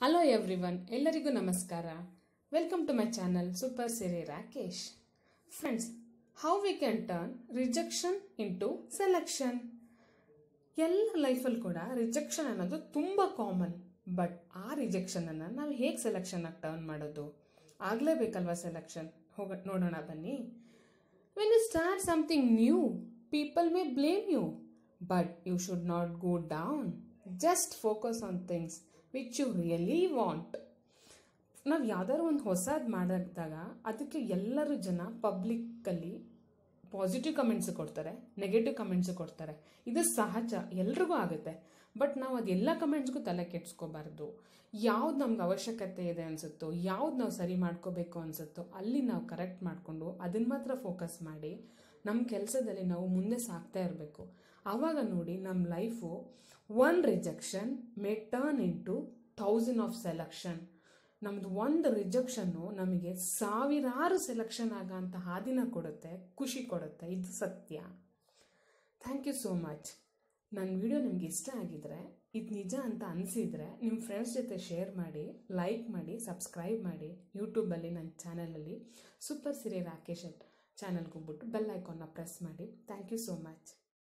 hello everyone ಎಲ್ಲರಿಗೂ ನಮಸ್ಕಾರ welcome to my channel super Siri Rakesh friends how we can turn rejection into selection ಎಲ್ಲ ಲೈಫಲ್ಲಿ ಕೂಡ ರಿಜೆಕ್ಷನ್ ಅನ್ನೋದು ತುಂಬ ಕಾಮನ್ ಬಟ್ ಆ ರಿಜೆಕ್ಷನ್ ಅನ್ನು ನಾವು ಹೇಗೆ ಸೆಲೆಕ್ಷನ್ ಆಗಿ ಟರ್ನ್ ಮಾಡೋದು ಆಗಲೇಬೇಕಲ್ವಾ ಸೆಲೆಕ್ಷನ್ ಹೋಗ ನೋಡೋಣ ಬನ್ನಿ when you start something new people may blame you but you should not go down just focus on things which you really want ನಾವು ಯಾವ್ದಾದ್ರು ಒಂದು ಹೊಸದು ಮಾಡಿದಾಗ ಅದಕ್ಕೆ ಎಲ್ಲರೂ ಜನ ಪಬ್ಲಿಕ್ಕಲ್ಲಿ ಪಾಸಿಟಿವ್ ಕಮೆಂಟ್ಸ್ ಕೊಡ್ತಾರೆ ನೆಗೆಟಿವ್ ಕಮೆಂಟ್ಸ್ ಕೊಡ್ತಾರೆ ಇದು ಸಹಜ ಎಲ್ರಿಗೂ ಆಗುತ್ತೆ ಬಟ್ ನಾವು ಅದೆಲ್ಲ ಕಮೆಂಟ್ಸ್ಗೂ ತಲೆ ಕೆಡ್ಸ್ಕೋಬಾರ್ದು ಯಾವ್ದು ನಮ್ಗೆ ಅವಶ್ಯಕತೆ ಇದೆ ಅನಿಸುತ್ತೋ ಯಾವ್ದು ನಾವು ಸರಿ ಮಾಡ್ಕೋಬೇಕು ಅನಿಸುತ್ತೋ ಅಲ್ಲಿ ನಾವು ಕರೆಕ್ಟ್ ಮಾಡಿಕೊಂಡು ಅದನ್ನ ಮಾತ್ರ ಫೋಕಸ್ ಮಾಡಿ ನಮ್ಮ ಕೆಲಸದಲ್ಲಿ ನಾವು ಮುಂದೆ ಸಾಗ್ತಾ ಇರಬೇಕು ಆವಾಗ ನೋಡಿ ನಮ್ಮ life one rejection may turn into thousand of selection ನಮ್ದು ಒಂದು ರಿಜೆಕ್ಷನ್ನು ನಮಗೆ ಸಾವಿರಾರು ಸೆಲೆಕ್ಷನ್ ಆಗೋಂಥ ಹಾದಿನ ಕೊಡುತ್ತೆ ಖುಷಿ ಕೊಡುತ್ತೆ ಇದು ಸತ್ಯ ಥ್ಯಾಂಕ್ ಯು ಸೋ ಮಚ್ ನನ್ನ ವಿಡಿಯೋ ನಿಮ್ಗೆ ಇಷ್ಟ ಆಗಿದ್ರೆ ಇದು ನಿಜ ಅಂತ ಅನಿಸಿದರೆ ನಿಮ್ಮ ಫ್ರೆಂಡ್ಸ್ ಜೊತೆ ಶೇರ್ ಮಾಡಿ ಲೈಕ್ ಮಾಡಿ ಸಬ್ಸ್ಕ್ರೈಬ್ ಮಾಡಿ ಯೂಟ್ಯೂಬಲ್ಲಿ ನನ್ನ ಚಾನಲಲ್ಲಿ ಸೂಪರ್ ಸಿರಿ ರಾಕೇಶ್ ಚಾನಲ್ಗೆ ಹೋಗ್ಬಿಟ್ಟು ಬೆಲ್ ಐಕಾನ್ನ ಪ್ರೆಸ್ ಮಾಡಿ ಥ್ಯಾಂಕ್ ಯು ಸೋ ಮಚ್